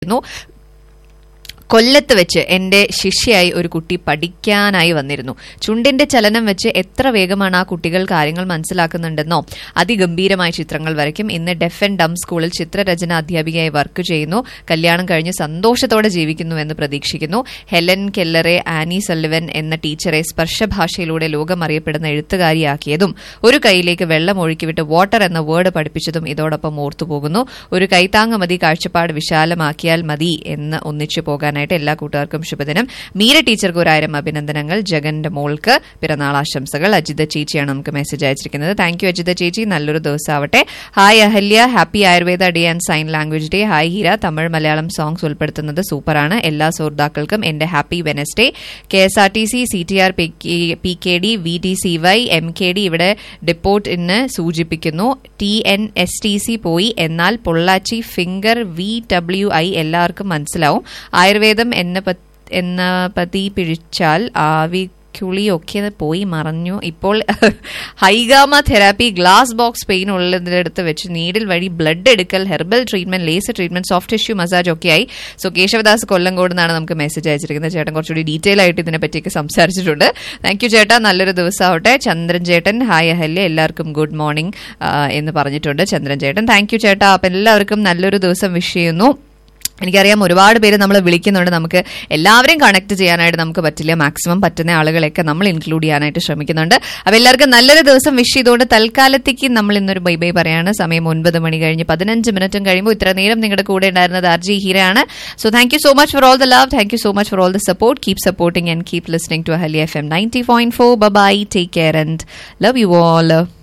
ന്നു കൊല്ലത്ത് വെച്ച് എന്റെ ശിഷ്യയായി ഒരു കുട്ടി പഠിക്കാനായി വന്നിരുന്നു ചുണ്ടിന്റെ ചലനം വെച്ച് എത്ര വേഗമാണ് ആ കുട്ടികൾ കാര്യങ്ങൾ മനസ്സിലാക്കുന്നുണ്ടെന്നോ അതിഗംഭീരമായ ചിത്രങ്ങൾ വരയ്ക്കും ഇന്ന് ഡെഫ് ആൻഡ് ഡം സ്കൂളിൽ ചിത്രരചന അധ്യാപികയായി വർക്ക് ചെയ്യുന്നു കല്യാണം കഴിഞ്ഞ് സന്തോഷത്തോടെ ജീവിക്കുന്നുവെന്ന് പ്രതീക്ഷിക്കുന്നു ഹെലൻ കെല്ലറെ ആനി സല്ലിവൻ എന്ന ടീച്ചറെ സ്പർശഭാഷയിലൂടെ ലോകം അറിയപ്പെടുന്ന എഴുത്തുകാരിയാക്കിയതും ഒരു കൈയിലേക്ക് വെള്ളം ഒഴുക്കിവിട്ട് വാട്ടർ എന്ന വേർഡ് പഠിപ്പിച്ചതും ഇതോടൊപ്പം ഓർത്തുപോകുന്നു ഒരു കൈത്താങ്ങ് മതി കാഴ്ചപ്പാട് വിശാലമാക്കിയാൽ മതി എന്ന് ഒന്നിച്ചു പോകാനായിട്ട് എല്ലാ കൂട്ടുകാർക്കും ശുഭദിനം മീര ടീച്ചർക്ക് ഒരായിരം അഭിനന്ദനങ്ങൾ ജഗന്റെ മോൾക്ക് പിറന്നാൾ ആശംസകൾ അജിത ചേച്ചിയാണ് നമുക്ക് മെസ്സേജ് അയച്ചിരിക്കുന്നത് താങ്ക് യു അജിത ചേച്ചി നല്ലൊരു ദിവസമാവട്ടെ hi Ahalya happy Ayurveda day and sign language day hi Heera Tamil Malayalam songs ഉൾപ്പെടുത്തുന്നത് സൂപ്പറാണ് എല്ലാ സുഹൃത്താക്കൾക്കും എന്റെ happy Wednesday K S R T C C T R P K D V T C Y M K D ഇവിടെ deport ഇന്ന് സൂചിപ്പിക്കുന്നു T N S T C പോയി എന്നാൽ Pollachi finger V W I എല്ലാവർക്കും മനസ്സിലാവും ആയുർവേദം എന്ന പ- എന്ന പതി പിഴിച്ചാൽ ആവി കുളിയൊക്കെ പോയി മറഞ്ഞു ഇപ്പോൾ ഹൈഗാമ തെറാപ്പി ഗ്ലാസ് ബോക്സ് പെയിൻ ഉള്ളതിനടുത്ത് വെച്ച് നീഡിൽ വഴി ബ്ലഡ് എടുക്കൽ herbal treatment laser treatment soft tissue massage ഒക്കെ ആയി സോ കേശവദാസ് കൊല്ലങ്കോട് നിന്നാണ് നമുക്ക് മെസ്സേജ് അയച്ചിരിക്കുന്നത് ചേട്ടൻ കുറച്ചുകൂടി ഡീറ്റെയിൽ ആയിട്ട് ഇതിനെ പറ്റിയൊക്കെ സംസാരിച്ചിട്ടുണ്ട് താങ്ക് യു ചേട്ടാ നല്ലൊരു ദിവസമാവട്ടെ ചന്ദ്രൻ ചേട്ടൻ ഹായ് അഹല്യ എല്ലാവർക്കും ഗുഡ് മോർണിംഗ് എന്ന് പറഞ്ഞിട്ടുണ്ട് ചന്ദ്രൻ ചേട്ടൻ താങ്ക് യു ചേട്ടാ അപ്പം എല്ലാവർക്കും നല്ലൊരു ദിവസം വിഷ് ചെയ്യുന്നു എനിക്കറിയാം ഒരുപാട് പേര് നമ്മൾ വിളിക്കുന്നുണ്ട് നമുക്ക് എല്ലാവരെയും കണക്ട് ചെയ്യാനായിട്ട് നമുക്ക് പറ്റില്ല മാക്സിമം പറ്റുന്ന ആളുകളെയൊക്കെ നമ്മൾ ഇൻക്ലൂഡ് ചെയ്യാനായിട്ട് ശ്രമിക്കുന്നുണ്ട് അപ്പോൾ എല്ലാവർക്കും നല്ലൊരു ദിവസം വിഷ് ചെയ്തുകൊണ്ട് തൽക്കാലത്തേക്ക് നമ്മൾ ഇന്നൊരു ബൈ ബൈ പറയാണ് സമയം ഒൻപത് മണി കഴിഞ്ഞ് പതിനഞ്ച് മിനിറ്റും കഴിയുമ്പോൾ ഇത്ര നേരം നിങ്ങളുടെ കൂടെ ഉണ്ടായിരുന്നത് ആർജി ഹീരയാണ് so thank you so much for all the love thank you so much for all the support keep supporting and keep listening to Ahali F M ninety point four bye take care and love you all